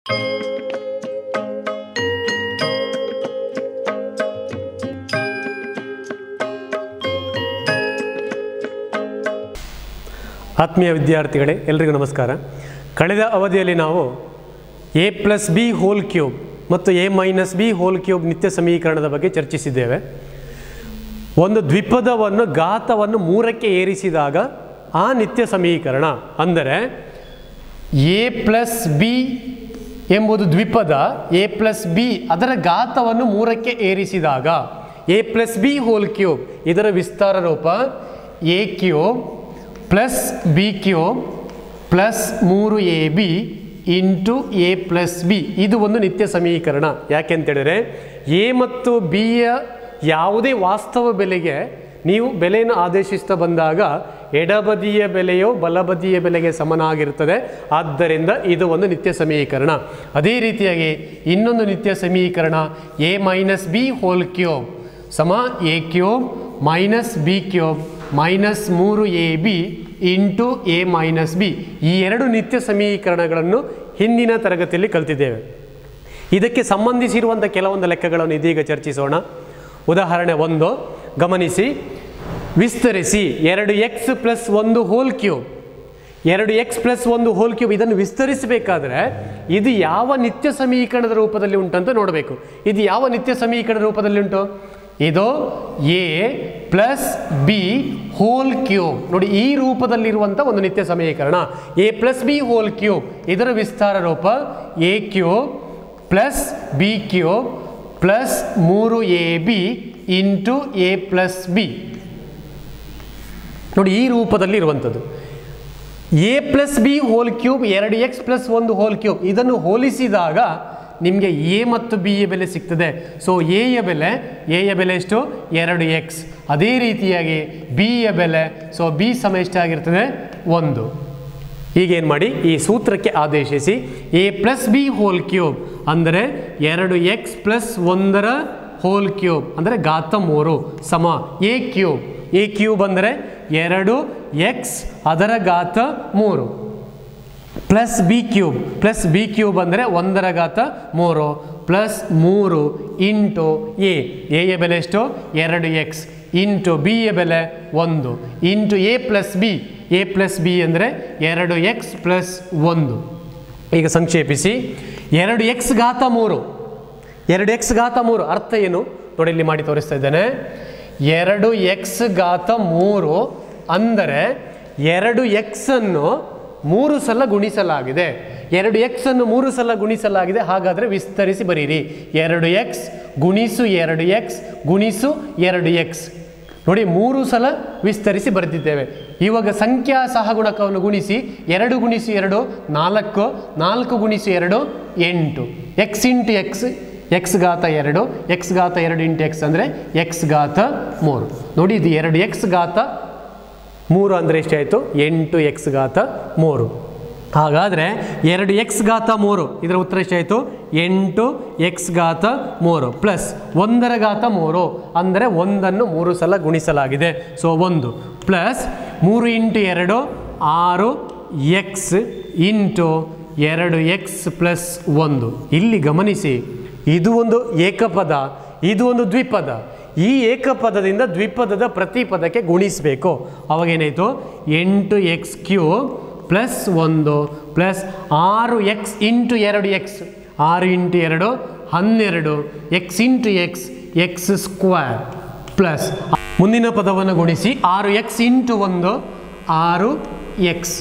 ಆತ್ಮೀಯ ವಿದ್ಯಾರ್ಥಿಗಳೇ ಎಲ್ರಿಗೂ ನಮಸ್ಕಾರ ಕಳೆದ ಅವಧಿಯಲ್ಲಿ ನಾವು A plus B whole cube ಮತ್ತು A minus B whole cube ನಿತ್ಯ ಸಮೀಕರಣದ ಬಗ್ಗೆ ಚರ್ಚಿಸಿದ್ದೇವೆ ಒಂದು ದ್ವಿಪದವನ್ನು ಘಾತವನ್ನು ಮೂರಕ್ಕೆ ಏರಿಸಿದಾಗ ಆ ನಿತ್ಯ ಸಮೀಕರಣ ಅಂದರೆ ಎ ಪ್ಲಸ್ ಬಿ ಎಂಬುದು ದ್ವಿಪದ ಎ ಪ್ಲಸ್ ಬಿ ಅದರ ಘಾತವನ್ನು ಮೂರಕ್ಕೆ ಏರಿಸಿದಾಗ A plus B whole cube ಇದರ ವಿಸ್ತಾರ ರೂಪ A cube plus B cube plus ಮೂರು A B into A plus B ಇದು ಒಂದು ನಿತ್ಯ ಸಮೀಕರಣ ಯಾಕೆಂತೇಳಿದ್ರೆ ಎ ಮತ್ತು ಬಿಯ ಯಾವುದೇ ವಾಸ್ತವ ಬೆಲೆಗೆ ನೀವು ಬೆಲೆಯನ್ನು ಆದೇಶಿಸ್ತಾ ಬಂದಾಗ ಎಡಬದಿಯ ಬೆಲೆಯು ಬಲಬದಿಯ ಬೆಲೆಗೆ ಸಮನಾಗಿರುತ್ತದೆ ಆದ್ದರಿಂದ ಇದು ಒಂದು ನಿತ್ಯ ಸಮೀಕರಣ ಅದೇ ರೀತಿಯಾಗಿ ಇನ್ನೊಂದು ನಿತ್ಯ ಸಮೀಕರಣ A minus B whole cube ಸಮ A cube minus B cube minus ಮೂರು A B into A minus B ಈ ಎರಡು ನಿತ್ಯ ಸಮೀಕರಣಗಳನ್ನು ಹಿಂದಿನ ತರಗತಿಯಲ್ಲಿ ಕಲಿತಿದ್ದೇವೆ ಇದಕ್ಕೆ ಸಂಬಂಧಿಸಿರುವಂಥ ಕೆಲವೊಂದು ಲೆಕ್ಕಗಳನ್ನು ಇದೀಗ ಚರ್ಚಿಸೋಣ ಉದಾಹರಣೆ ಒಂದು ಗಮನಿಸಿ ವಿಸ್ತರಿಸಿ ಎರಡು ಎಕ್ಸ್ ಪ್ಲಸ್ ಒಂದು ಹೋಲ್ ಕ್ಯೂಬ್ ಎರಡು ಎಕ್ಸ್ ಪ್ಲಸ್ ಒಂದು ಹೋಲ್ ಕ್ಯೂಬ್ ಇದನ್ನು ವಿಸ್ತರಿಸಬೇಕಾದ್ರೆ ಇದು ಯಾವ ನಿತ್ಯ ಸಮೀಕರಣದ ರೂಪದಲ್ಲಿ ಉಂಟಂತ ನೋಡಬೇಕು ಇದು ಯಾವ ನಿತ್ಯ ಸಮೀಕರಣದ ರೂಪದಲ್ಲಿ ಉಂಟು ಇದು A plus B whole cube ನೋಡಿ ಈ ರೂಪದಲ್ಲಿರುವಂಥ ಒಂದು ನಿತ್ಯ ಸಮೀಕರಣ A plus B whole cube ಇದರ ವಿಸ್ತಾರ ರೂಪ A cube plus B cube plus ಮೂರು A B into A plus B ನೋಡಿ ಈ ರೂಪದಲ್ಲಿ ಇರುವಂಥದ್ದು A plus B whole cube ಎರಡು ಎಕ್ಸ್ ಪ್ಲಸ್ ಒಂದು ಹೋಲ್ ಕ್ಯೂಬ್ ಇದನ್ನು ಹೋಲಿಸಿದಾಗ ನಿಮಗೆ ಎ ಮತ್ತು ಬಿ ಯ ಬೆಲೆ ಸಿಗ್ತದೆ ಸೊ ಎ ಯ ಬೆಲೆ ಎ ಯ ಬೆಲೆ ಎಷ್ಟು ಎರಡು ಎಕ್ಸ್ ಅದೇ ರೀತಿಯಾಗಿ ಬಿ ಯ ಬೆಲೆ ಸೊ ಬಿ ಸಮ ಎಷ್ಟಾಗಿರ್ತದೆ ಒಂದು ಈಗೇನು ಮಾಡಿ ಈ ಸೂತ್ರಕ್ಕೆ ಆದೇಶಿಸಿ A plus B whole cube ಅಂದರೆ ಎರಡು ಎಕ್ಸ್ ಪ್ಲಸ್ ಒಂದರ ಹೋಲ್ ಕ್ಯೂಬ್ ಅಂದರೆ ಘಾತ ಮೂರು ಸಮ ಎ ಕ್ಯೂಬ್ ಎ ಕ್ಯೂಬ್ ಅಂದರೆ ಎರಡು ಎಕ್ಸ್ ಅದರ ಘಾತ ಮೂರು plus B cube plus B cube ಅಂದರೆ ಒಂದರ ಘಾತ ಮೂರು ಪ್ಲಸ್ ಮೂರು ಇಂಟು ಎ ಎಯ ಬೆಲೆ ಎಷ್ಟು ಎರಡು ಎಕ್ಸ್ ಇಂಟು ಬಿ ಯ ಬೆಲೆ ಒಂದು into A plus B A plus B ಅಂದರೆ ಎರಡು ಎಕ್ಸ್ ಪ್ಲಸ್ ಒಂದು ಈಗ ಸಂಕ್ಷೇಪಿಸಿ ಎರಡು ಎಕ್ಸ್ ಘಾತ ಮೂರು ಎರಡು ಎಕ್ಸ್ ಘಾತ ಮೂರು ಅರ್ಥ ಏನು ನೋಡಿ ಇಲ್ಲಿ ಮಾಡಿ ತೋರಿಸ್ತಾ ಇದ್ದೇನೆ ಎರಡು ಎಕ್ಸ್ ಘಾತ ಮೂರು ಅಂದರೆ ಎರಡು ಎಕ್ಸ್ ಅನ್ನು ಮೂರು ಸಲ ಗುಣಿಸಲಾಗಿದೆ ಎರಡು ಎಕ್ಸ್ ಅನ್ನು ಮೂರು ಸಲ ಗುಣಿಸಲಾಗಿದೆ ಹಾಗಾದರೆ ವಿಸ್ತರಿಸಿ ಬರೀರಿ ಎರಡು ಎಕ್ಸ್ ಗುಣಿಸು ಎರಡು ಎಕ್ಸ್ ಗುಣಿಸು ಎರಡು ಎಕ್ಸ್ ನೋಡಿ ಮೂರು ಸಲ ವಿಸ್ತರಿಸಿ ಬರೆದಿದ್ದೇವೆ ಇವಾಗ ಸಂಖ್ಯಾ ಸಹಗುಣಕವನ್ನು ಗುಣಿಸಿ ಎರಡು ಗುಣಿಸಿ ಎರಡು ನಾಲ್ಕು ನಾಲ್ಕು ಗುಣಿಸಿ ಎರಡು ಎಂಟು ಎಕ್ಸ್ ಇಂಟು ಎಕ್ಸ್ ಎಕ್ಸ್ ಘಾತ ಎರಡು ಎಕ್ಸ್ ಘಾತ ಎರಡು ಇಂಟು ಎಕ್ಸ್ ಅಂದರೆ ಎಕ್ಸ್ ಘಾತ ಮೂರು ನೋಡಿ ಇದು ಎರಡು ಎಕ್ಸ್ ಘಾತ ಮೂರು ಅಂದರೆ ಎಷ್ಟಾಯಿತು ಎಂಟು ಎಕ್ಸ್ ಘಾತ ಮೂರು ಹಾಗಾದರೆ ಎರಡು ಎಕ್ಸ್ ಘಾತ ಮೂರು ಇದರ ಉತ್ತರ ಎಷ್ಟಾಯಿತು ಎಂಟು ಎಕ್ಸ್ ಘಾತ ಮೂರು ಪ್ಲಸ್ ಒಂದರ ಘಾತ ಮೂರು ಅಂದರೆ ಒಂದನ್ನು ಮೂರು ಸಲ ಗುಣಿಸಲಾಗಿದೆ ಸೊ ಒಂದು ಪ್ಲಸ್ ಮೂರು ಇಂಟು ಎರಡು ಆರು ಎಕ್ಸ್ ಇಂಟು ಎರಡು ಎಕ್ಸ್ ಪ್ಲಸ್ ಒಂದು ಇಲ್ಲಿ ಗಮನಿಸಿ ಇದು ಒಂದು ಏಕಪದ ಇದು ಒಂದು ದ್ವಿಪದ ಈ ಏಕಪದದಿಂದ ದ್ವಿಪದದ ಪ್ರತಿ ಪದಕ್ಕೆ ಗುಣಿಸಬೇಕು ಅವಾಗೇನಾಯಿತು ಎಂಟು ಎಕ್ಸ್ ಕ್ಯೂಬ್ ಪ್ಲಸ್ ಒಂದು ಪ್ಲಸ್ ಆರು ಎಕ್ಸ್ ಇಂಟು ಎರಡು ಎಕ್ಸ್ ಆರು ಇಂಟು ಎರಡು ಹನ್ನೆರಡು X into X X square plus ಮುಂದಿನ ಪದವನ್ನು ಗುಣಿಸಿ ಆರು ಎಕ್ಸ್ ಇಂಟು ಒಂದು ಆರು ಎಕ್ಸ್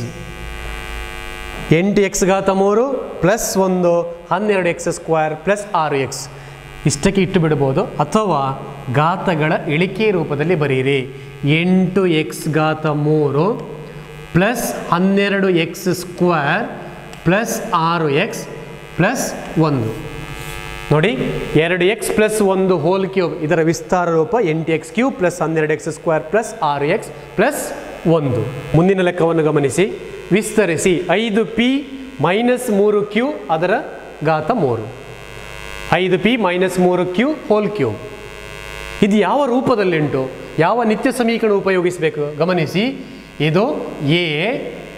ಎಂಟು ಎಕ್ಸ್ ಘಾತ ಮೂರು ಪ್ಲಸ್ ಒಂದು ಹನ್ನೆರಡು ಎಕ್ಸ್ ಸ್ಕ್ವೇರ್ ಪ್ಲಸ್ ಆರು ಎಕ್ಸ್ ಇಷ್ಟಕ್ಕೆ ಇಟ್ಟು ಬಿಡ್ಬೋದು ಅಥವಾ ಘಾತಗಳ ಇಳಿಕೆ ರೂಪದಲ್ಲಿ ಬರೀರಿ ಎಂಟು ಎಕ್ಸ್ ಘಾತ ಮೂರು ಪ್ಲಸ್ ಹನ್ನೆರಡು ಎಕ್ಸ್ ಸ್ಕ್ವೇರ್ ಪ್ಲಸ್ ಆರು ಎಕ್ಸ್ ಪ್ಲಸ್ ಒಂದು ನೋಡಿ ಎರಡು ಎಕ್ಸ್ ಪ್ಲಸ್ ಒಂದು ಹೋಲ್ ಕ್ಯೂಬ್ ಇದರ ವಿಸ್ತಾರ ರೂಪ ಎಂಟು ಎಕ್ಸ್ ಕ್ಯೂಬ್ ಪ್ಲಸ್ ಹನ್ನೆರಡು ಎಕ್ಸ್ ಸ್ಕ್ವೇರ್ ಪ್ಲಸ್ ಆರು ಎಕ್ಸ್ ಪ್ಲಸ್ ಒಂದು ಮುಂದಿನ ಲೆಕ್ಕವನ್ನು ಗಮನಿಸಿ ವಿಸ್ತರಿಸಿ ಐದು ಪಿ ಮೈನಸ್ ಮೂರು ಕ್ಯೂ ಅದರ ಘಾತ ಮೂರು ಐದು ಪಿ ಮೈನಸ್ ಮೂರು ಕ್ಯೂ ಹೋಲ್ ಕ್ಯೂಬ್ ಇದು ಯಾವ ರೂಪದಲ್ಲಿಂಟು ಯಾವ ನಿತ್ಯ ಸಮೀಕರಣ ಉಪಯೋಗಿಸಬೇಕು ಗಮನಿಸಿ ಇದು A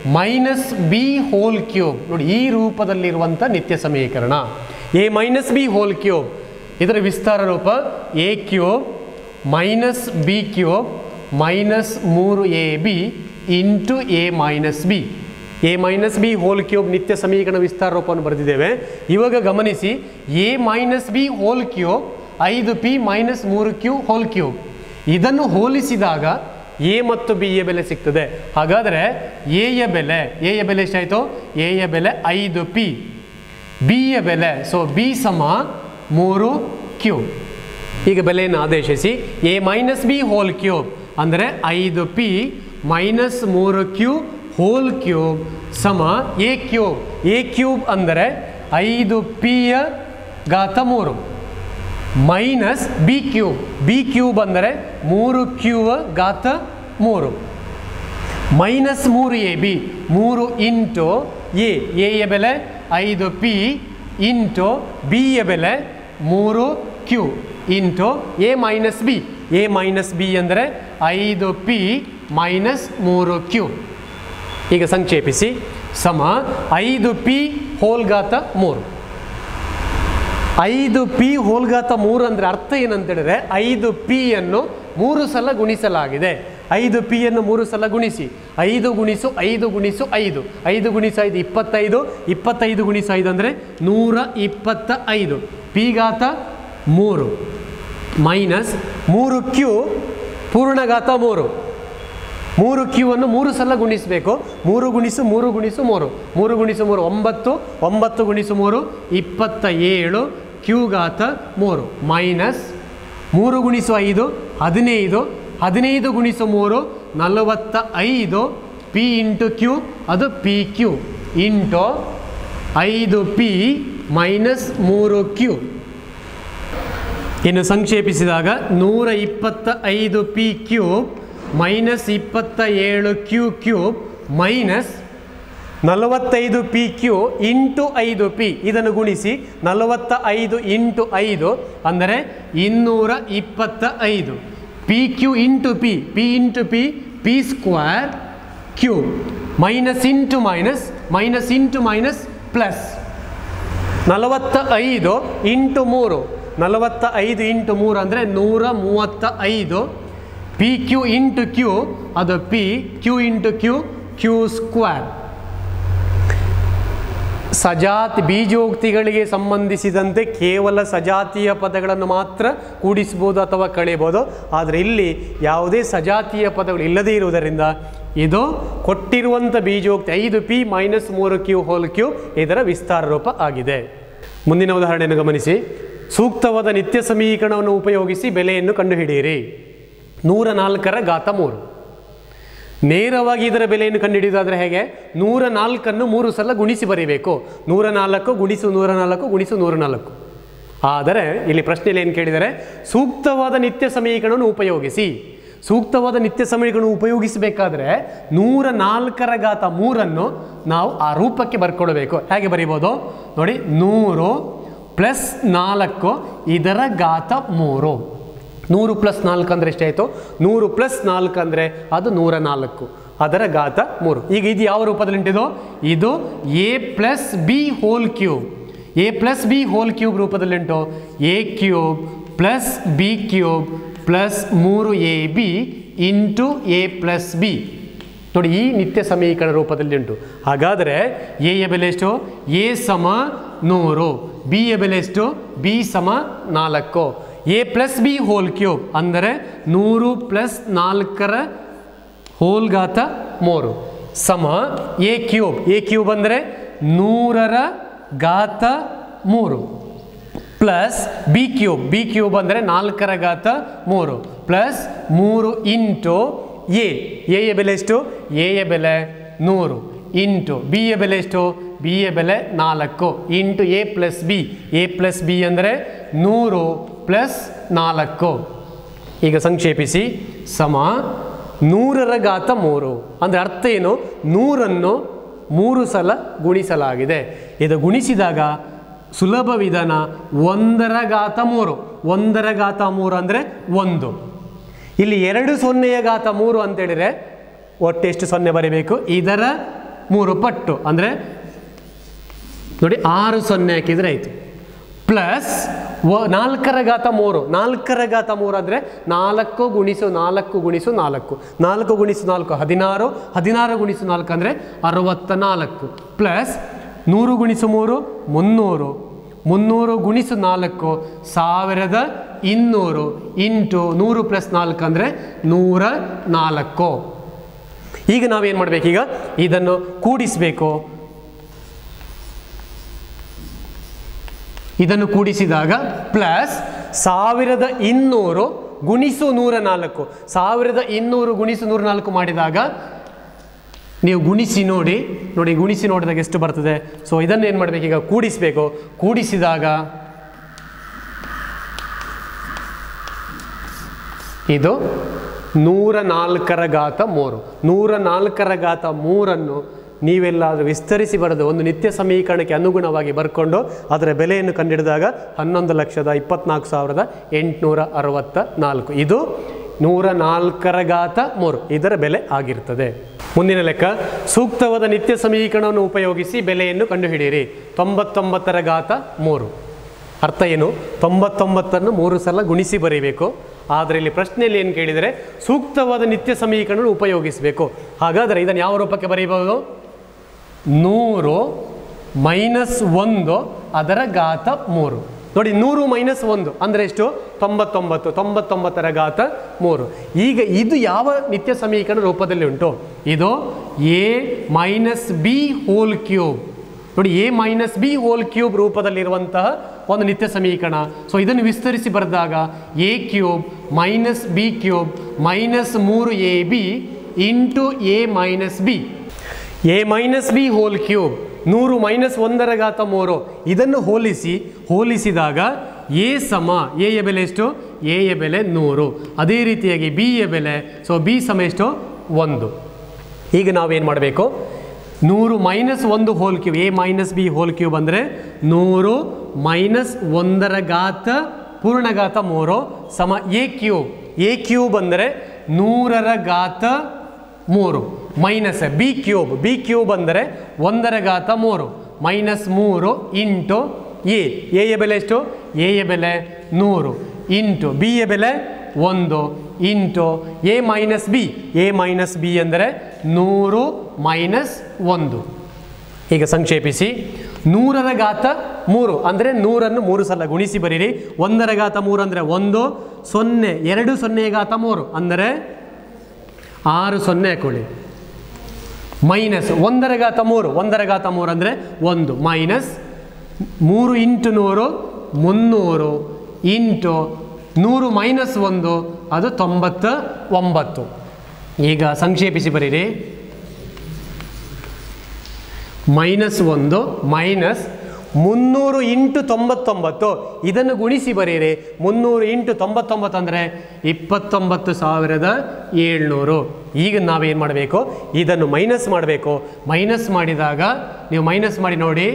minus B whole cube ನೋಡಿ ಈ ರೂಪದಲ್ಲಿರುವಂಥ ನಿತ್ಯ ಸಮೀಕರಣ A minus B whole cube ಇದರ ವಿಸ್ತಾರ ರೂಪ A cube minus B cube minus ಮೂರು A B into A minus B A minus B whole cube ನಿತ್ಯ ಸಮೀಕರಣ ವಿಸ್ತಾರ ರೂಪವನ್ನು ಬರೆದಿದ್ದೇವೆ ಇವಾಗ ಗಮನಿಸಿ A minus B whole cube ಐದು ಪಿ ಮೈನಸ್ ಮೂರು ಕ್ಯೂ ಹೋಲ್ ಕ್ಯೂಬ್ ಇದನ್ನು ಹೋಲಿಸಿದಾಗ ಎ ಮತ್ತು ಬಿ ಯ ಬೆಲೆ ಸಿಗ್ತದೆ ಹಾಗಾದರೆ ಎ ಯ ಬೆಲೆ ಎ ಯ ಬೆಲೆ ಎಷ್ಟಾಯಿತು ಎ ಯ ಬೆಲೆ ಐದು ಪಿ ಬಿ ಯ ಬೆಲೆ ಸೊ ಬಿ ಸಮ ಮೂರು ಕ್ಯೂ ಈಗ ಬೆಲೆಯನ್ನು ಆದೇಶಿಸಿ A minus B whole cube ಅಂದರೆ ಐದು ಪಿ ಮೈನಸ್ ಮೂರು ಕ್ಯೂ ಹೋಲ್ ಕ್ಯೂಬ್ ಸಮ ಎ ಕ್ಯೂಬ್ ಎ ಕ್ಯೂಬ್ ಅಂದರೆ ಐದು ಪಿಯ ಘಾತ ಮೂರು minus B cube B cube ಅಂದರೆ ಮೂರು ಕ್ಯೂ ಘಾತ ಮೂರು ಮೈನಸ್ ಮೂರು ಎ ಬಿ ಮೂರು ಇಂಟು ಎ ಎ ಯ ಬೆಲೆ ಐದು ಪಿ ಇಂಟು ಬಿ ಯ ಬೆಲೆ ಮೂರು Q into A minus B A minus B ಅಂದರೆ ಐದು ಪಿ ಮೈನಸ್ ಮೂರು ಕ್ಯೂ ಈಗ ಸಂಕ್ಷೇಪಿಸಿ ಸಮ ಐದು ಪಿ ಹೋಲ್ಗಾತ ಮೂರು ಐದು ಪಿ ಹೋಲ್ಗಾತ ಮೂರು ಅಂದರೆ ಅರ್ಥ ಏನಂತ ಹೇಳಿದ್ರೆ ಐದು ಪಿ ಅನ್ನು ಮೂರು ಸಲ ಗುಣಿಸಲಾಗಿದೆ ಐದು ಪಿ ಅನ್ನು ಮೂರು ಸಲ ಗುಣಿಸಿ ಐದು ಗುಣಿಸು ಐದು ಗುಣಿಸು ಐದು ಐದು ಗುಣಿಸು ಐದು ಇಪ್ಪತ್ತೈದು ಇಪ್ಪತ್ತೈದು ಗುಣಿಸು ಐದು ಅಂದರೆ ನೂರ ಇಪ್ಪತ್ತ ಐದು ಪಿ ಘಾತ ಮೂರು ಮೈನಸ್ ಮೂರು ಕ್ಯೂ ಪೂರ್ಣಘಾತ ಮೂರು ಮೂರು ಕ್ಯೂ ಅನ್ನು ಮೂರು ಸಲ ಗುಣಿಸಬೇಕು ಮೂರು ಗುಣಿಸು ಮೂರು ಗುಣಿಸು ಮೂರು ಮೂರು ಗುಣಿಸು ಮೂರು ಒಂಬತ್ತು ಒಂಬತ್ತು ಗುಣಿಸು ಮೂರು ಇಪ್ಪತ್ತ ಏಳು ಕ್ಯೂ ಘಾತ ಮೂರು ಮೈನಸ್ ಮೂರು ಗುಣಿಸು ಐದು ಹದಿನೈದು ಹದಿನೈದು ಗುಣಿಸು ಮೂರು ನಲವತ್ತ ಐದು ಪಿ ಇಂಟು ಕ್ಯೂ ಅದು ಪಿ ಕ್ಯೂ ಇಂಟು ಐದು ಪಿ ಮೈನಸ್ ಮೂರು ಕ್ಯೂ ಇನ್ನು ಸಂಕ್ಷೇಪಿಸಿದಾಗ ನೂರ ಇಪ್ಪತ್ತ ಐದು ಪಿ ಕ್ಯೂಬ್ ಮೈನಸ್ ಇಪ್ಪತ್ತ ಏಳು ಕ್ಯೂ ಕ್ಯೂಬ್ ಮೈನಸ್ ನಲವತ್ತೈದು ಪಿ ಕ್ಯೂ ಇಂಟು ಐದು ಪಿ ಇದನ್ನು ಗುಣಿಸಿ ನಲವತ್ತ ಐದು ಇಂಟು ಐದು ಅಂದರೆ ಇನ್ನೂರ ಇಪ್ಪತ್ತ ಐದು P Q into P P into P P square Q minus into minus minus into minus plus ನಲವತ್ತ ಐದು ಇಂಟು ಮೂರು ನಲವತ್ತ ಐದು ಇಂಟು ಮೂರು ಅಂದರೆ ನೂರ ಮೂವತ್ತ ಐದು ಪಿ ಕ್ಯೂ ಇಂಟು ಕ್ಯೂ ಅದು P Q into Q Q square ಸಜಾತಿ ಬೀಜೋಕ್ತಿಗಳಿಗೆ ಸಂಬಂಧಿಸಿದಂತೆ ಕೇವಲ ಸಜಾತಿಯ ಪದಗಳನ್ನು ಮಾತ್ರ ಕೂಡಿಸ್ಬೋದು ಅಥವಾ ಕಳೆಯಬಹುದು ಆದರೆ ಇಲ್ಲಿ ಯಾವುದೇ ಸಜಾತಿಯ ಪದಗಳು ಇಲ್ಲದೇ ಇರುವುದರಿಂದ ಇದು ಕೊಟ್ಟಿರುವಂಥ ಬೀಜೋಕ್ತಿ ಐದು ಪಿ ಮೈನಸ್ ಮೂರು ಕ್ಯೂ ಹೋಲ್ ಕ್ಯೂ ಇದರ ವಿಸ್ತಾರ ರೂಪ ಆಗಿದೆ ಮುಂದಿನ ಉದಾಹರಣೆಯನ್ನು ಗಮನಿಸಿ ಸೂಕ್ತವಾದ ನಿತ್ಯ ಸಮೀಕರಣವನ್ನು ಉಪಯೋಗಿಸಿ ಬೆಲೆಯನ್ನು ಕಂಡುಹಿಡಿಯಿರಿ ನೂರ ನಾಲ್ಕರ ಘಾತ ಮೂರು ನೇರವಾಗಿ ಇದರ ಬೆಲೆಯನ್ನು ಕಂಡುಹಿಡಿಯೋದಾದರೆ ಹೇಗೆ ನೂರ ನಾಲ್ಕನ್ನು ಮೂರು ಸಲ ಗುಣಿಸಿ ಬರೀಬೇಕು ನೂರ ನಾಲ್ಕು ಗುಣಿಸು ನೂರ ನಾಲ್ಕು ಗುಣಿಸು ನೂರ ನಾಲ್ಕು ಆದರೆ ಇಲ್ಲಿ ಪ್ರಶ್ನೆಯಲ್ಲಿ ಏನು ಕೇಳಿದರೆ ಸೂಕ್ತವಾದ ನಿತ್ಯ ಸಮೀಕರಣವನ್ನು ಉಪಯೋಗಿಸಿ ಸೂಕ್ತವಾದ ನಿತ್ಯ ಸಮೀಕರಣ ಉಪಯೋಗಿಸಬೇಕಾದ್ರೆ ನೂರ ನಾಲ್ಕರ ಘಾತ ಮೂರನ್ನು ನಾವು ಆ ರೂಪಕ್ಕೆ ಬರ್ಕೊಳ್ಬೇಕು ಹೇಗೆ ಬರೀಬೋದು ನೋಡಿ ನೂರು ಪ್ಲಸ್ ನಾಲ್ಕು ಇದರ ಘಾತ ಮೂರು ನೂರು ಪ್ಲಸ್ ನಾಲ್ಕು ಅಂದರೆ ಎಷ್ಟಾಯಿತು ನೂರು ಪ್ಲಸ್ ನಾಲ್ಕು ಅಂದರೆ ಅದು ನೂರ ನಾಲ್ಕು ಅದರ ಘಾತ ಮೂರು ಈಗ ಇದು ಯಾವ ರೂಪದಲ್ಲಿ ಉಂಟಿದು ಇದು A plus B whole cube A plus B whole cube ರೂಪದಲ್ಲಿ ಉಂಟು A cube plus B cube plus ಮೂರು A B into A plus B ನೋಡಿ ಈ ನಿತ್ಯ ಸಮೀಕರಣ ರೂಪದಲ್ಲಿ ಉಂಟು ಹಾಗಾದರೆ ಎ ಯ ಬೆಲೆ ಎಷ್ಟು ಎ ಸಮ ನೂರು ಬಿ ಯ ಬೆಲೆ ಎಷ್ಟು ಬಿ ಸಮ ನಾಲ್ಕು A plus B whole cube ಅಂದರೆ ನೂರು ಪ್ಲಸ್ ನಾಲ್ಕರ ಹೋಲ್ ಘಾತ ಮೂರು ಸಮ ಎ ಕ್ಯೂಬ್ ಎ ಕ್ಯೂಬ್ ಅಂದರೆ ನೂರರ ಘಾತ ಮೂರು plus B cube B cube ಅಂದರೆ ನಾಲ್ಕರ ಘಾತ ಮೂರು ಪ್ಲಸ್ ಮೂರು ಇಂಟು ಎ ಎ ಯ ಬೆಲೆ ಎಷ್ಟು ಎ ಯ ಬೆಲೆ ನೂರು ಇಂಟು ಬಿ ಯ ಬೆಲೆ ಎಷ್ಟು ಬಿ ಯ ಬೆಲೆ ನಾಲ್ಕು into A plus B A plus B ಅಂದರೆ ನೂರು ಪ್ಲಸ್ ನಾಲ್ಕು ಈಗ ಸಂಕ್ಷೇಪಿಸಿ ಸಮ ನೂರರ ಘಾತ ಮೂರು ಅಂದರೆ ಅರ್ಥ ಏನು ನೂರನ್ನು ಮೂರು ಸಲ ಗುಣಿಸಲಾಗಿದೆ ಇದು ಗುಣಿಸಿದಾಗ ಸುಲಭ ವಿಧಾನ ಒಂದರ ಘಾತ ಮೂರು ಒಂದರ ಘಾತ ಮೂರು ಅಂದರೆ ಒಂದು ಇಲ್ಲಿ ಎರಡು ಸೊನ್ನೆಯ ಘಾತ ಮೂರು ಅಂತೇಳಿದರೆ ಒಟ್ಟು ಎಷ್ಟು ಸೊನ್ನೆ ಬರೀಬೇಕು ಇದರ ಮೂರು ಪಟ್ಟು ಅಂದರೆ ನೋಡಿ ಆರು ಸೊನ್ನೆ ಹಾಕಿದರೆ ಆಯಿತು ಪ್ಲಸ್ ವ ನಾಲ್ಕರ ಘಾತ ಮೂರು ನಾಲ್ಕರ ಘಾತ ಮೂರು ಅಂದರೆ ನಾಲ್ಕು ಗುಣಿಸು ನಾಲ್ಕು ಗುಣಿಸು ನಾಲ್ಕು ನಾಲ್ಕು ಗುಣಿಸು ನಾಲ್ಕು ಹದಿನಾರು ಹದಿನಾರು ಗುಣಿಸು ನಾಲ್ಕು ಅಂದರೆ ಅರವತ್ತ ನಾಲ್ಕು ಪ್ಲಸ್ ನೂರು ಗುಣಿಸು ಮೂರು ಮುನ್ನೂರು ಮುನ್ನೂರು ಗುಣಿಸು ನಾಲ್ಕು ಸಾವಿರದ ಇನ್ನೂರು ಇಂಟು ನೂರು ಪ್ಲಸ್ ನಾಲ್ಕು ಅಂದರೆ ನೂರ ನಾಲ್ಕು ಈಗ ನಾವೇನು ಮಾಡಬೇಕೀಗ ಇದನ್ನು ಕೂಡಿಸಬೇಕು ಇದನ್ನು ಕೂಡಿಸಿದಾಗ ಪ್ಲಸ್ ಸಾವಿರದ ಇನ್ನೂರು ಗುಣಿಸು ನೂರ ನಾಲ್ಕು ಸಾವಿರದ ಇನ್ನೂರು ಗುಣಿಸು ನೂರ ನಾಲ್ಕು ಮಾಡಿದಾಗ ನೀವು ಗುಣಿಸಿ ನೋಡಿ ನೋಡಿ ಗುಣಿಸಿ ನೋಡಿದಾಗ ಎಷ್ಟು ಬರ್ತದೆ ಸೊ ಇದನ್ನು ಏನು ಮಾಡಬೇಕು ಈಗ ಕೂಡಿಸಬೇಕು ಕೂಡಿಸಿದಾಗ ಇದು ನೂರ ನಾಲ್ಕರ ಘಾತ ಮೂರು ನೂರ ನಾಲ್ಕರ ಘಾತ ಮೂರನ್ನು ನೀವೆಲ್ಲಾದರೂ ವಿಸ್ತರಿಸಿ ಬರೆದು ಒಂದು ನಿತ್ಯ ಸಮೀಕರಣಕ್ಕೆ ಅನುಗುಣವಾಗಿ ಬರ್ಕೊಂಡು ಅದರ ಬೆಲೆಯನ್ನು ಕಂಡಿಡಿದಾಗ ಹನ್ನೊಂದು ಲಕ್ಷದ ಇಪ್ಪತ್ನಾಲ್ಕು ಸಾವಿರದ ಎಂಟುನೂರ ಅರವತ್ತ ನಾಲ್ಕು ಇದು ನೂರ ನಾಲ್ಕರ ಘಾತ ಮೂರು ಇದರ ಬೆಲೆ ಆಗಿರ್ತದೆ ಮುಂದಿನ ಲೆಕ್ಕ ಸೂಕ್ತವಾದ ನಿತ್ಯ ಸಮೀಕರಣವನ್ನು ಉಪಯೋಗಿಸಿ ಬೆಲೆಯನ್ನು ಕಂಡುಹಿಡಿಯಿರಿ ತೊಂಬತ್ತೊಂಬತ್ತರ ಘಾತ ಮೂರು ಅರ್ಥ ಏನು ತೊಂಬತ್ತೊಂಬತ್ತನ್ನು ಮೂರು ಸಲ ಗುಣಿಸಿ ಬರೀಬೇಕು ಆದರೆ ಇಲ್ಲಿ ಪ್ರಶ್ನೆಯಲ್ಲಿ ಏನು ಕೇಳಿದರೆ ಸೂಕ್ತವಾದ ನಿತ್ಯ ಸಮೀಕರಣ ಉಪಯೋಗಿಸಬೇಕು ಹಾಗಾದರೆ ಇದನ್ನು ಯಾವ ರೂಪಕ್ಕೆ ಬರೀಬಹುದು ನೂರು ಮೈನಸ್ ಒಂದು ಅದರ ಘಾತ ಮೂರು ನೋಡಿ ನೂರು ಮೈನಸ್ ಒಂದು ಅಂದರೆ ಎಷ್ಟು ತೊಂಬತ್ತೊಂಬತ್ತು ತೊಂಬತ್ತೊಂಬತ್ತರ ಘಾತ ಮೂರು ಈಗ ಇದು ಯಾವ ನಿತ್ಯ ಸಮೀಕರಣ ರೂಪದಲ್ಲಿ ಉಂಟು ಇದು A minus B whole cube ನೋಡಿ A minus B whole cube ರೂಪದಲ್ಲಿರುವಂತಹ ಒಂದು ನಿತ್ಯ ಸಮೀಕರಣ ಸೊ ಇದನ್ನು ವಿಸ್ತರಿಸಿ ಬರೆದಾಗ A cube minus B cube minus ಮೂರು A B into A minus B A minus B whole cube ನೂರು ಮೈನಸ್ ಒಂದರ ಘಾತ ಮೂರು ಇದನ್ನು ಹೋಲಿಸಿ ಹೋಲಿಸಿದಾಗ ಎ ಸಮ ಎ ಯ ಬೆಲೆ ಎಷ್ಟು ಎ ಯ ಬೆಲೆ ನೂರು ಅದೇ ರೀತಿಯಾಗಿ ಬಿ ಯ ಬೆಲೆ ಸೊ ಬಿ ಸಮ ಎಷ್ಟು ಒಂದು ಈಗ ನಾವೇನು ಮಾಡಬೇಕು ನೂರು ಮೈನಸ್ ಒಂದು whole cube A minus B whole cube ಅಂದರೆ ನೂರು ಮೈನಸ್ ಒಂದರ ಘಾತ ಪೂರ್ಣಘಾತ ಮೂರು ಸಮ ಎ ಕ್ಯೂಬ್ ಎ ಕ್ಯೂಬ್ ಅಂದರೆ ನೂರರ ಘಾತ ಮೂರು minus B cube B cube ಅಂದರೆ ಒಂದರ ಘಾತ ಮೂರು ಮೈನಸ್ ಮೂರು ಇಂಟು ಎ ಎ ಯ ಬೆಲೆ ಎಷ್ಟು ಎ ಯ ಬೆಲೆ ನೂರು ಇಂಟು ಬಿ ಯ ಬೆಲೆ ಒಂದು into A minus B A minus B ಅಂದರೆ ನೂರು ಮೈನಸ್ ಒಂದು ಈಗ ಸಂಕ್ಷೇಪಿಸಿ ನೂರರ ಘಾತ ಮೂರು ಅಂದರೆ ನೂರನ್ನು ಮೂರು ಸಲ ಗುಣಿಸಿ ಬರೀರಿ ಒಂದರ ಘಾತ ಮೂರು ಅಂದರೆ ಒಂದು ಸೊನ್ನೆ ಎರಡು ಸೊನ್ನೆ ಘಾತ ಮೂರು ಅಂದರೆ ಆರು ಸೊನ್ನೆ ಹಾಕೊಳ್ಳಿ ಮೈನಸ್ ಒಂದರ ಘಾತ ಮೂರು ಒಂದರ ಘಾತ ಮೂರು ಅಂದರೆ ಒಂದು ಮೈನಸ್ ಮೂರು ಇಂಟು ನೂರು ಮುನ್ನೂರು ಇಂಟು ನೂರು ಮೈನಸ್ ಒಂದು ಅದು ತೊಂಬತ್ತ ಒಂಬತ್ತು ಈಗ ಸಂಕ್ಷೇಪಿಸಿ ಬರೀರಿ ಮೈನಸ್ ಒಂದು ಮೈನಸ್ ಮುನ್ನೂರು ಇಂಟು ತೊಂಬತ್ತೊಂಬತ್ತು ಇದನ್ನು ಗುಣಿಸಿ ಬರೀರಿ ಮುನ್ನೂರು ಇಂಟು ತೊಂಬತ್ತೊಂಬತ್ತು ಅಂದರೆ ಇಪ್ಪತ್ತೊಂಬತ್ತು ಸಾವಿರದ ಏಳ್ನೂರು ಈಗ ನಾವೇನು ಮಾಡಬೇಕು ಇದನ್ನು ಮೈನಸ್ ಮಾಡಬೇಕು ಮೈನಸ್ ಮಾಡಿದಾಗ ನೀವು ಮೈನಸ್ ಮಾಡಿ ನೋಡಿ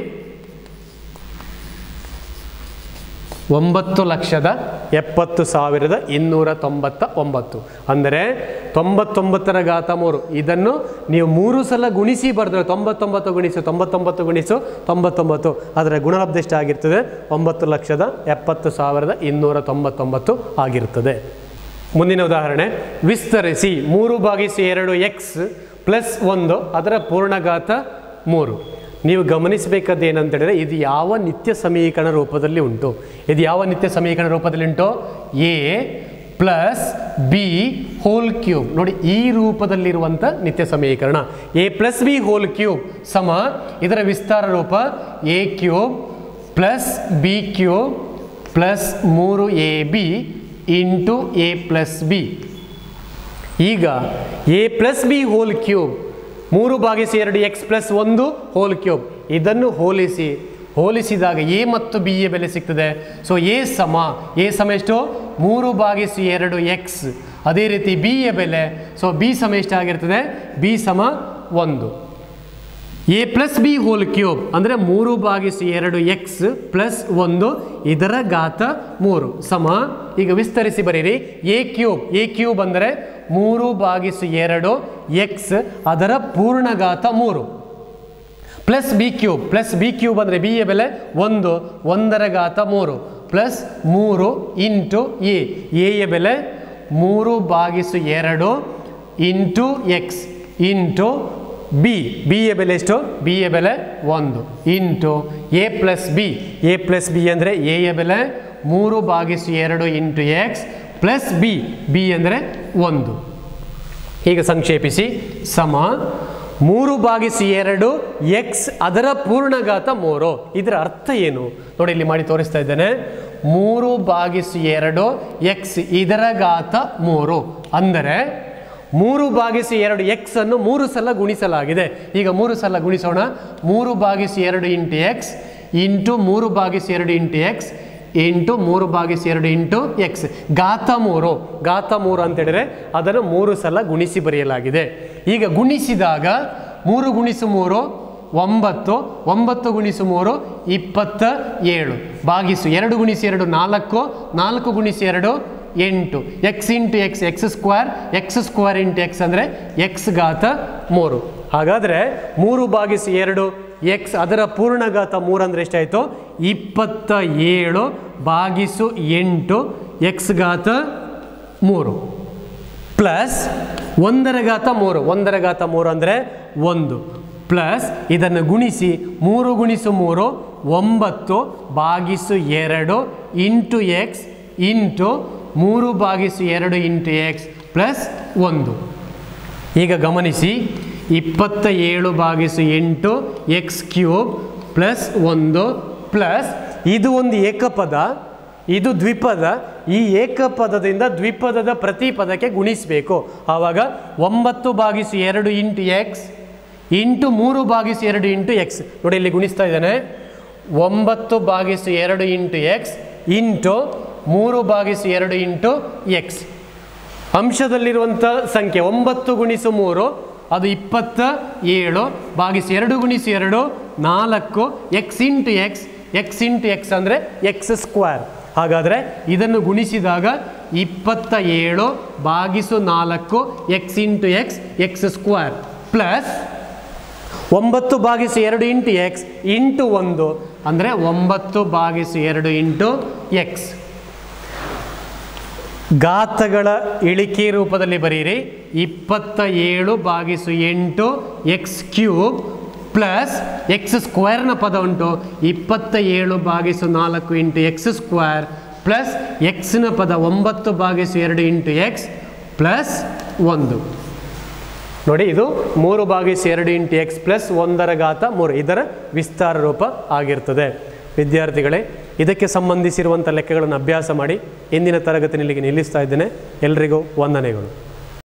ಒಂಬತ್ತು ಲಕ್ಷದ ಎಪ್ಪತ್ತು ಸಾವಿರದ ಇನ್ನೂರ ತೊಂಬತ್ತ ಒಂಬತ್ತು ಅಂದರೆ ತೊಂಬತ್ತೊಂಬತ್ತರ ಘಾತ ಮೂರು ಇದನ್ನು ನೀವು ಮೂರು ಸಲ ಗುಣಿಸಿ ಬರೆದ್ರೆ ತೊಂಬತ್ತೊಂಬತ್ತು ಗುಣಿಸು ತೊಂಬತ್ತೊಂಬತ್ತು ಗುಣಿಸು ತೊಂಬತ್ತೊಂಬತ್ತು ಅದರ ಗುಣಲಬ್ಧ ಎಷ್ಟು ಆಗಿರ್ತದೆ ಒಂಬತ್ತು ಲಕ್ಷದ ಎಪ್ಪತ್ತು ಸಾವಿರದ ಇನ್ನೂರ ತೊಂಬತ್ತೊಂಬತ್ತು ಆಗಿರ್ತದೆ ಮುಂದಿನ ಉದಾಹರಣೆ ವಿಸ್ತರಿಸಿ ಮೂರು ಭಾಗಿಸಿ ಎರಡು ಎಕ್ಸ್ ಪ್ಲಸ್ ಒಂದು ಅದರ ಪೂರ್ಣಘಾತ ಮೂರು ನೀವು ಗಮನಿಸಬೇಕಾದ ಏನಂತ ಹೇಳಿದ್ರೆ ಇದು ಯಾವ ನಿತ್ಯ ಸಮೀಕರಣ ರೂಪದಲ್ಲಿ ಉಂಟು ಇದು ಯಾವ ನಿತ್ಯ ಸಮೀಕರಣ ರೂಪದಲ್ಲಿ ಉಂಟು A plus B whole cube ನೋಡಿ ಈ ರೂಪದಲ್ಲಿರುವಂಥ ನಿತ್ಯ ಸಮೀಕರಣ A plus B whole cube ಸಮ ಇದರ ವಿಸ್ತಾರ ರೂಪ A cube plus B cube plus ಮೂರು A B into A plus B ಈಗ A plus B whole cube ಮೂರು ಭಾಗಿಸಿ ಎರಡು ಎಕ್ಸ್ ಪ್ಲಸ್ ಒಂದು ಹೋಲ್ ಕ್ಯೂಬ್ ಇದನ್ನು ಹೋಲಿಸಿ ಹೋಲಿಸಿದಾಗ ಎ ಮತ್ತು ಬಿ ಯ ಬೆಲೆ ಸಿಗ್ತದೆ ಸೊ ಎ ಸಮ ಎ ಸಮ ಎಷ್ಟು ಮೂರು ಭಾಗಿಸಿ ಎರಡು ಎಕ್ಸ್ ಅದೇ ರೀತಿ ಬಿ ಯ ಬೆಲೆ ಸೊ ಬಿ ಸಮ ಎಷ್ಟಾಗಿರ್ತದೆ ಬಿ ಸಮ ಒಂದು A plus B whole cube ಅಂದರೆ ಮೂರು ಭಾಗಿಸಿ ಎರಡು ಎಕ್ಸ್ ಪ್ಲಸ್ ಒಂದು ಇದರ ಘಾತ ಮೂರು ಸಮ ಈಗ ವಿಸ್ತರಿಸಿ ಬರೀರಿ ಎ ಕ್ಯೂಬ್ ಎ ಕ್ಯೂಬ್ ಅಂದರೆ ಮೂರು ಭಾಗಿಸು ಎರಡು ಎಕ್ಸ್ ಅದರ ಪೂರ್ಣಘಾತ ಮೂರು plus B cube plus B cube ಅಂದರೆ ಬಿ ಯ ಬೆಲೆ ಒಂದು ಒಂದರ ಘಾತ ಮೂರು ಪ್ಲಸ್ ಮೂರು ಇಂಟು ಎ ಎಯ ಬೆಲೆ ಮೂರು ಬಾಗಿಸು ಎರಡು into X into B B ಯ ಬೆಲೆ ಎಷ್ಟು ಬಿ ಯ ಬೆಲೆ ಒಂದು into A plus B A plus B ಅಂದರೆ ಎ ಯ ಬೆಲೆ ಮೂರು ಬಾಗಿಸು ಎರಡು into X plus B B ಅಂದರೆ ಒಂದು ಈಗ ಸಂಕ್ಷೇಪಿಸಿ ಸಮ ಮೂರು ಭಾಗಿಸಿ ಎರಡು ಎಕ್ಸ್ ಅದರ ಪೂರ್ಣಘಾತ ಮೂರು ಇದರ ಅರ್ಥ ಏನು ನೋಡಿ ಇಲ್ಲಿ ಮಾಡಿ ತೋರಿಸ್ತಾ ಇದ್ದೇನೆ ಮೂರು ಭಾಗಿಸಿ ಎರಡು ಎಕ್ಸ್ ಇದರ ಘಾತ ಮೂರು ಅಂದರೆ ಮೂರು ಭಾಗಿಸಿ ಎರಡು ಎಕ್ಸ್ ಅನ್ನು ಮೂರು ಸಲ ಗುಣಿಸಲಾಗಿದೆ ಈಗ ಮೂರು ಸಲ ಗುಣಿಸೋಣ ಮೂರು ಭಾಗಿಸಿ ಎರಡು ಇಂಟು ಎಕ್ಸ್ ಇಂಟು ಮೂರು ಭಾಗಿಸಿ ಎರಡು ಇಂಟು ಎಕ್ಸ್ ಇಂಟು ಮೂರು ಭಾಗಿಸಿ ಎರಡು ಇಂಟು ಎಕ್ಸ್ ಘಾತ ಮೂರು ಘಾತ ಮೂರು ಅಂತ ಹೇಳಿದ್ರೆ ಅದನ್ನು ಮೂರು ಸಲ ಗುಣಿಸಿ ಬರೆಯಲಾಗಿದೆ ಈಗ ಗುಣಿಸಿದಾಗ ಮೂರು ಗುಣಿಸು ಮೂರು ಒಂಬತ್ತು ಒಂಬತ್ತು ಗುಣಿಸು ಮೂರು ಇಪ್ಪತ್ತ ಏಳು ಭಾಗಿಸು ಎರಡು ಗುಣಿಸಿ ಎರಡು ನಾಲ್ಕು ನಾಲ್ಕು ಗುಣಿಸಿ ಎರಡು ಎಂಟು X into X X square X square into X ಅಂದರೆ ಎಕ್ಸ್ ಘಾತ ಮೂರು ಹಾಗಾದರೆ ಮೂರು ಭಾಗಿಸಿ ಎರಡು ಎಕ್ಸ್ ಅದರ ಪೂರ್ಣಘಾತ ಮೂರು ಅಂದರೆ ಎಷ್ಟಾಯಿತು ಇಪ್ಪತ್ತ ಏಳು ಭಾಗಿಸು ಎಂಟು ಎಕ್ಸ್ ಘಾತ ಮೂರು ಪ್ಲಸ್ ಒಂದರ ಘಾತ ಮೂರು ಒಂದರ ಘಾತ ಮೂರು ಅಂದರೆ ಒಂದು ಪ್ಲಸ್ ಇದನ್ನು ಗುಣಿಸಿ ಮೂರು ಗುಣಿಸು ಮೂರು ಒಂಬತ್ತು ಭಾಗಿಸು ಎರಡು ಇಂಟು ಎಕ್ಸ್ ಇಂಟು ಮೂರು ಭಾಗಿಸು ಎರಡು ಇಂಟು ಎಕ್ಸ್ ಪ್ಲಸ್ ಒಂದು ಈಗ ಗಮನಿಸಿ ಇಪ್ಪತ್ತ ಏಳು ಭಾಗಿಸು ಎಂಟು ಎಕ್ಸ್ ಕ್ಯೂಬ್ ಪ್ಲಸ್ ಒಂದು ಪ್ಲಸ್ ಇದು ಒಂದು ಏಕಪದ ಇದು ದ್ವಿಪದ ಈ ಏಕಪದದಿಂದ ದ್ವಿಪದದ ಪ್ರತಿ ಪದಕ್ಕೆ ಗುಣಿಸಬೇಕು ಆವಾಗ ಒಂಬತ್ತು ಭಾಗಿಸು ಎರಡು ಇಂಟು ಎಕ್ಸ್ ಇಂಟು ಮೂರು ಭಾಗಿಸು ಎರಡು ಇಂಟು ಎಕ್ಸ್ ನೋಡಿ ಇಲ್ಲಿ ಗುಣಿಸ್ತಾ ಇದ್ದಾನೆ ಒಂಬತ್ತು ಭಾಗಿಸು ಎರಡು ಇಂಟು ಎಕ್ಸ್ ಇಂಟು ಮೂರು ಭಾಗಿಸು ಎರಡು ಇಂಟು ಎಕ್ಸ್ ಅಂಶದಲ್ಲಿರುವಂಥ ಸಂಖ್ಯೆ ಒಂಬತ್ತು ಗುಣಿಸು ಮೂರು ಅದು ಇಪ್ಪತ್ತ ಏಳು ಭಾಗಿಸಿ ಎರಡು ಗುಣಿಸಿ ಎರಡು ನಾಲ್ಕು x into X x into X ಅಂದರೆ ಎಕ್ಸ್ ಸ್ಕ್ವೇರ್ ಹಾಗಾದರೆ ಇದನ್ನು ಗುಣಿಸಿದಾಗ ಇಪ್ಪತ್ತ ಏಳು ಭಾಗಿಸು ನಾಲ್ಕು x into X X square plus ಒಂಬತ್ತು ಭಾಗಿಸು ಎರಡು ಇಂಟು ಎಕ್ಸ್ ಇಂಟು ಒಂದು ಅಂದರೆ ಒಂಬತ್ತು ಭಾಗಿಸು ಎರಡು ಇಂಟು ಎಕ್ಸ್ ಘಾತಗಳ ಇಳಿಕೆ ರೂಪದಲ್ಲಿ ಬರೀರಿ ಇಪ್ಪತ್ತ ಏಳು ಭಾಗಿಸು ಎಂಟು ಎಕ್ಸ್ ಕ್ಯೂಬ್ ಪ್ಲಸ್ ಎಕ್ಸ್ ಸ್ಕ್ವೇರ್ನ ಪದ ಉಂಟು ಇಪ್ಪತ್ತ ಏಳು ಭಾಗಿಸು ನಾಲ್ಕು ಇಂಟು ಎಕ್ಸ್ ಸ್ಕ್ವೇರ್ ಪ್ಲಸ್ ಎಕ್ಸ್ನ ಪದ ಒಂಬತ್ತು ಭಾಗಿಸು ಎರಡು ಇಂಟು ಎಕ್ಸ್ ಪ್ಲಸ್ ಒಂದು ನೋಡಿ ಇದು ಮೂರು ಭಾಗಿಸು ಎರಡು ಇಂಟು ಎಕ್ಸ್ ಪ್ಲಸ್ ಒಂದರ ಘಾತ ಮೂರು ಇದರ ವಿಸ್ತಾರ ರೂಪ ಆಗಿರ್ತದೆ ವಿದ್ಯಾರ್ಥಿಗಳೇ ಇದಕ್ಕೆ ಸಂಬಂಧಿಸಿರುವಂಥ ಲೆಕ್ಕಗಳನ್ನು ಅಭ್ಯಾಸ ಮಾಡಿ ಇಂದಿನ ತರಗತಿನಲ್ಲಿಗೆ ನಿಲ್ಲಿಸ್ತಾ ಇದ್ದೇನೆ ಎಲ್ರಿಗೂ ವಂದನೆಗಳು